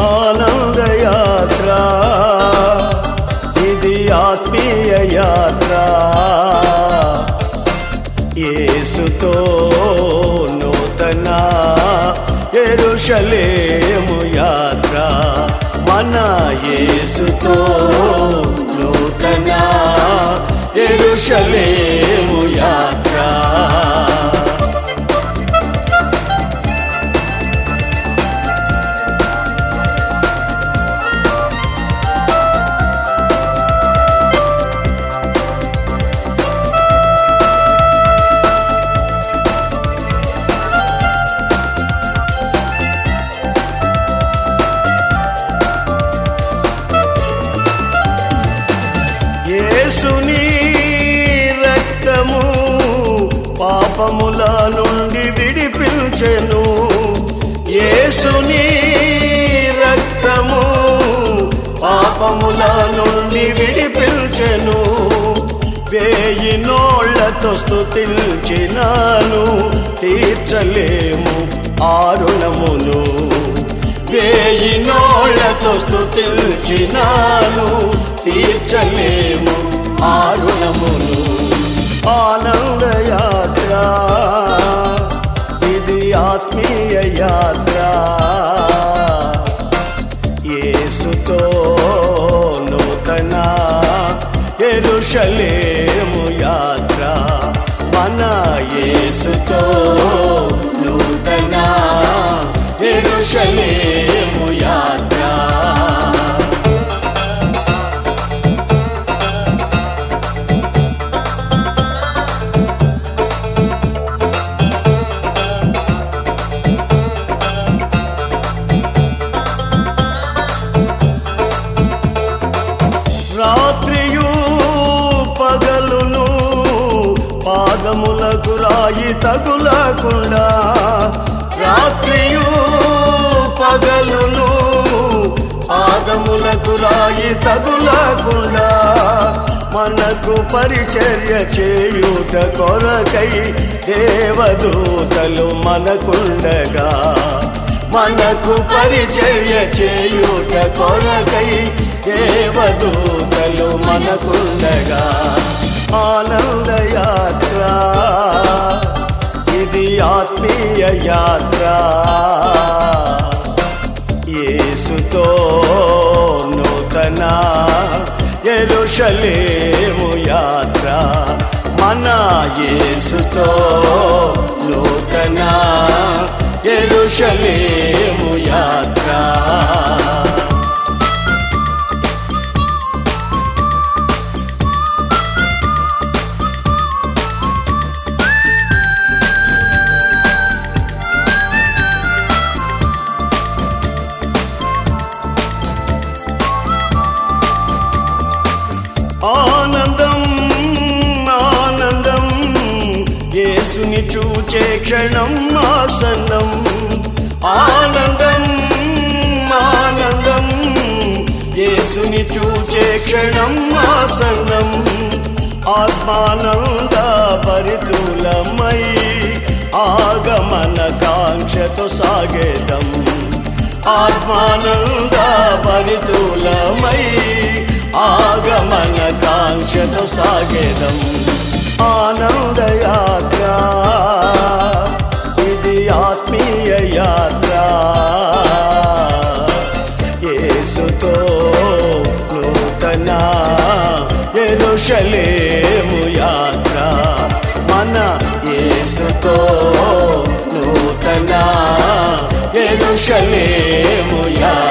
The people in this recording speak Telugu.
ఆనందయాత్ర ఇది ఆత్మీయ యాత్ర యేసుతో నూతన ఎరుషలేము యాత్ర మన యేసుతో నూతన ఎరుషలేము యాత్ర యేసుని రక్తము పాపముల నుండి విడిపించెను యేసుని రక్తము పాపముల నుండి విడిపించెను వేయి నోళ్లతో స్తుతించినాను తీర్చలేము ఆరుణమును వేయి నోళ్లతో స్తుతించినాను తీర్చలేము ఆరుణమును ఆనందయాత్ర ఇది ఆత్మీయ యాత్ర యేసుతో నూతన ఎరుషలేము యాత్ర మన యేసుతో నూతన ఎరుషలేము యాత్ర రాత్రియు పగలును పాదములకు రాయి తగులకుండా రాత్రియు పగలును పాదములకు రాయి తగులకుండా మనకు పరిచర్య చేయుట కొరకై దేవదూతలు మనకుండగా మనకు పరిచర్య చేయుట కొరకై దేవదూతలు మనకుండగా ఆనందయాత్ర ఇది ఆత్మీయ యాత్ర యేసుతో నూతన ఎరుషలేము యాత్ర మన యేసుతో నూతన ఎరుషలేము యాత్ర ఆనందం ఆనందం యేసుని చూచే క్షణం ఆసన్నం ఆనందం ఆనందం యేసుని చూచే క్షణం ఆసన్నం ఆత్మానంద పరితులమై ఆగమన కాంక్షతో సాగేదం ఆత్మానంద పరితులమై ఆగమన కాంక్షతో సాగేదం ఆనందయాత్ర ఇది ఆత్మీయ యాత్ర యేసుతో నూతన ఎరుషలేము యాత్ర మన యేసుతో నూతన ఎరుషలేము యాత్ర